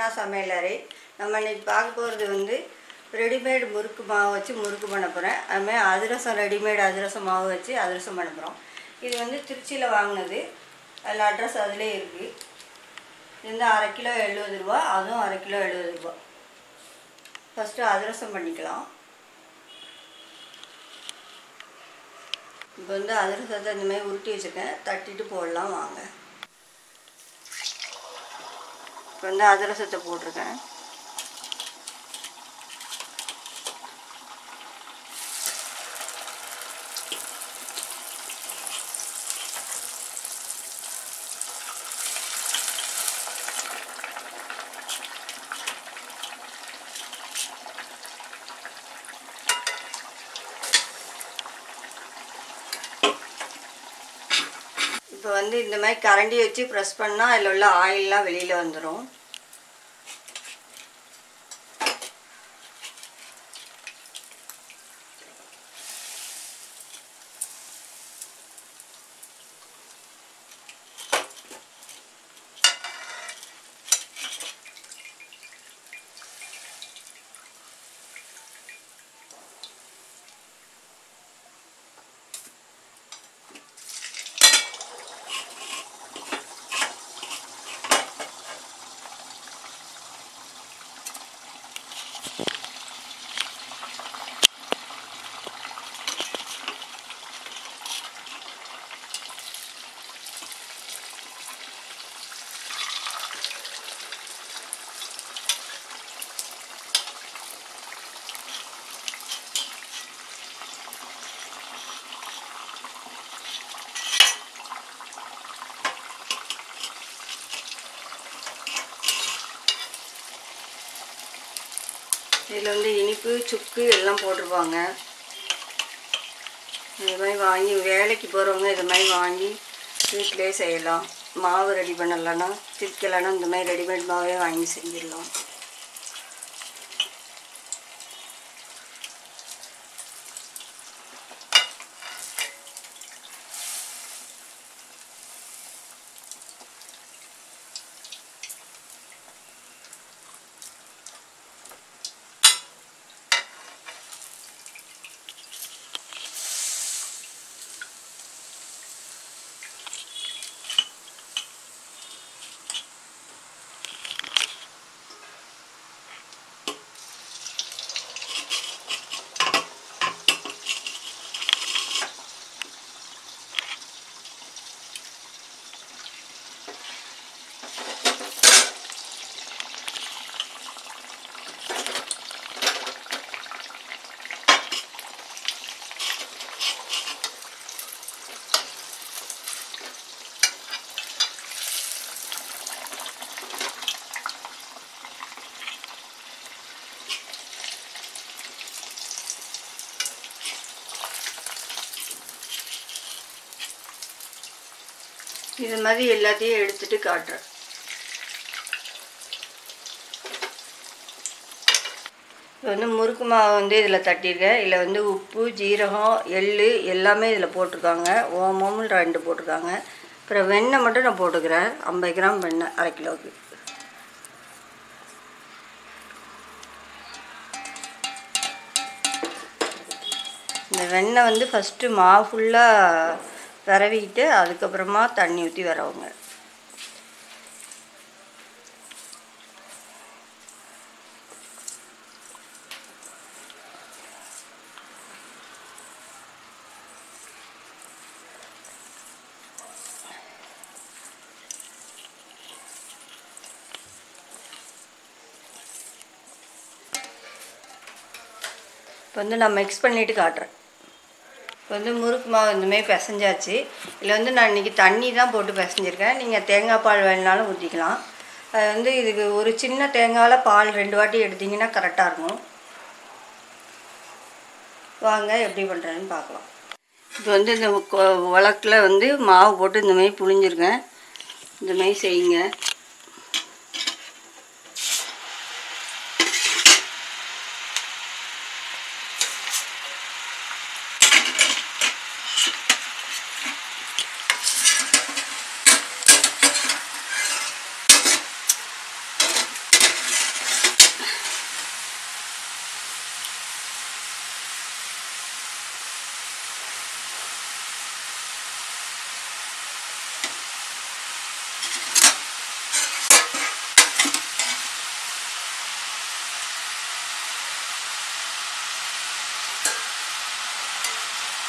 சமையலறை நம்ம இன்னைக்கு பார்க்க போகிறது வந்து ரெடிமேட் முறுக்கு மாவு வச்சு முறுக்கு பண்ண போகிறேன் அதுமாதிரி அதிரசம் ரெடிமேட் அதிரசம் மாவு வச்சு அதிரசம் பண்ண போகிறோம் இது வந்து திருச்சியில் வாங்கினது அதில் அட்ரஸ் அதிலே இருக்குது இது வந்து அரை கிலோ எழுபது ரூபா அதுவும் அரை கிலோ எழுபது ரூபா ஃபஸ்ட்டு அதிரசம் பண்ணிக்கலாம் இப்போ வந்து அதிரசத்தை இந்த மாதிரி உருட்டி வச்சுருக்கேன் தட்டிட்டு போடலாம் வாங்க இப்போ வந்து அதிரசத்தை போட்டிருக்கேன் இப்போ வந்து இந்த மாதிரி கரண்டி வச்சு ப்ரெஸ் பண்ணால் அதில் உள்ள ஆயிலெலாம் வெளியில் வந்துடும் இதில் வந்து இனிப்பு சுக்கு எல்லாம் போட்டிருப்பாங்க இது மாதிரி வாங்கி வேலைக்கு போகிறவங்க இது மாதிரி வாங்கி வீட்டிலே செய்யலாம் மாவு ரெடி பண்ணலைன்னா திரிக்கலைன்னா இந்த மாதிரி ரெடிமேட் மாவே வாங்கி செஞ்சிடலாம் இது மாதிரி எல்லாத்தையும் எடுத்துட்டு காட்டுறேன் இப்போ வந்து முறுக்கு மாவு வந்து இதில் தட்டியிருக்கேன் இதில் வந்து உப்பு ஜீரகம் எள் எல்லாமே இதில் போட்டிருக்காங்க ஓமமும் ரெண்டு போட்டிருக்காங்க அப்புறம் வெண்ணெய் மட்டும் நான் போட்டுக்கிறேன் ஐம்பது கிராம் வெண்ணெய் அரை கிலோவுக்கு இந்த வெண்ணெய் வந்து ஃபஸ்ட்டு மாவு ஃபுல்லாக விரவிக்கிட்டு அதுக்கப்புறமா தண்ணி ஊற்றி வரவுங்க இப்போ வந்து நான் மிக்ஸ் பண்ணிவிட்டு காட்டுறேன் இப்போ வந்து முறுக்கு மாவு இந்தமாரி பிசைஞ்சாச்சு இதில் வந்து நான் இன்றைக்கி தண்ணி தான் போட்டு பிசைஞ்சிருக்கேன் நீங்கள் தேங்காய் பால் வேணுனாலும் ஊற்றிக்கலாம் அது வந்து இதுக்கு ஒரு சின்ன தேங்காயில் பால் ரெண்டு வாட்டி எடுத்திங்கன்னா கரெக்டாக இருக்கும் வாங்க எப்படி பண்ணுறேன்னு பார்க்கலாம் இப்போ வந்து இந்த வழக்கில் வந்து மாவு போட்டு இந்தமாரி புழிஞ்சிருக்கேன் இந்தமாரி செய்யுங்க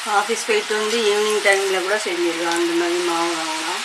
ஆஃபீஸ் போயிட்டு வந்து ஈவினிங் டைமில் கூட செஞ்சிடலாம் அந்த மாதிரி மாவு வாங்கலாம்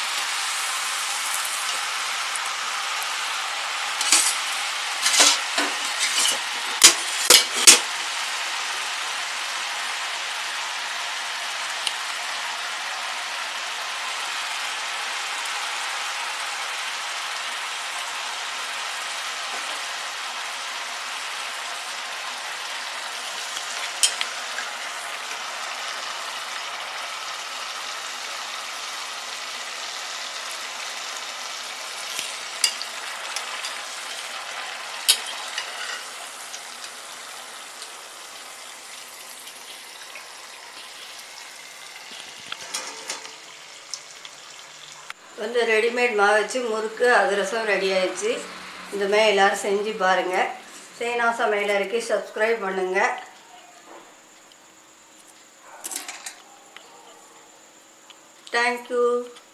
வந்து ரெடிமேட் மாவு வச்சு முறுக்கு அதிரசம் ரெடி ஆயிடுச்சு இந்த மாதிரி எல்லோரும் செஞ்சு பாருங்கள் சேனா சமையலறைக்கு சப்ஸ்கிரைப் பண்ணுங்கள் தேங்க்யூ